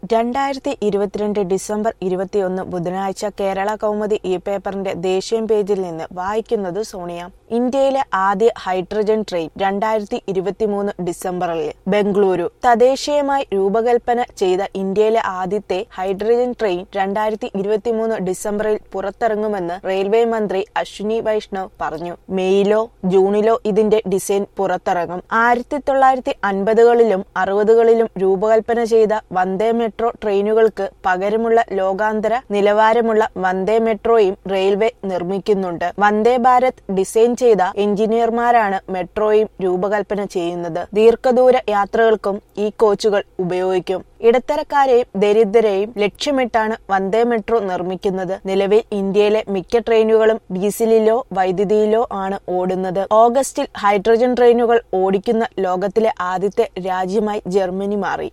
രണ്ടായിരത്തി ഇരുപത്തിരണ്ട് ഡിസംബർ ഇരുപത്തിയൊന്ന് ബുധനാഴ്ച കേരള കൗമുദി ഈ പേപ്പറിന്റെ ദേശീയ പേജിൽ നിന്ന് വായിക്കുന്നത് സോണിയ ഇന്ത്യയിലെ ആദ്യ ഹൈഡ്രജൻ ട്രെയിൻ രണ്ടായിരത്തി ഇരുപത്തിമൂന്ന് ഡിസംബറിൽ ബംഗളൂരു തദ്ദേശീയമായി രൂപകൽപ്പന ചെയ്ത ഇന്ത്യയിലെ ആദ്യത്തെ ഹൈഡ്രജൻ ട്രെയിൻ രണ്ടായിരത്തി ഇരുപത്തിമൂന്ന് ഡിസംബറിൽ പുറത്തിറങ്ങുമെന്ന് റെയിൽവേ മന്ത്രി അശ്വിനി വൈഷ്ണവ് പറഞ്ഞു മെയ്യിലോ ജൂണിലോ ഇതിന്റെ ഡിസൈൻ പുറത്തിറങ്ങും ആയിരത്തി തൊള്ളായിരത്തി അൻപതുകളിലും അറുപതുകളിലും രൂപകൽപ്പന ചെയ്ത വന്ദേ മെട്രോ ട്രെയിനുകൾക്ക് പകരമുള്ള ലോകാന്തര നിലവാരമുള്ള വന്ദേ മെട്രോയും റെയിൽവേ നിർമ്മിക്കുന്നുണ്ട് വന്ദേ ഭാരത് ഡിസൈൻ ചെയ്ത എഞ്ചിനീയർമാരാണ് മെട്രോയും രൂപകൽപ്പന ചെയ്യുന്നത് ദീർഘദൂര യാത്രകൾക്കും ഈ കോച്ചുകൾ ഉപയോഗിക്കും ഇടത്തരക്കാരെയും ദരിദ്രരെയും ലക്ഷ്യമിട്ടാണ് വന്ദേ മെട്രോ നിർമ്മിക്കുന്നത് നിലവിൽ ഇന്ത്യയിലെ മിക്ക ട്രെയിനുകളും ഡീസലിലോ വൈദ്യുതിയിലോ ആണ് ഓടുന്നത് ഓഗസ്റ്റിൽ ഹൈഡ്രജൻ ട്രെയിനുകൾ ഓടിക്കുന്ന ലോകത്തിലെ ആദ്യത്തെ രാജ്യമായി ജർമ്മനി മാറി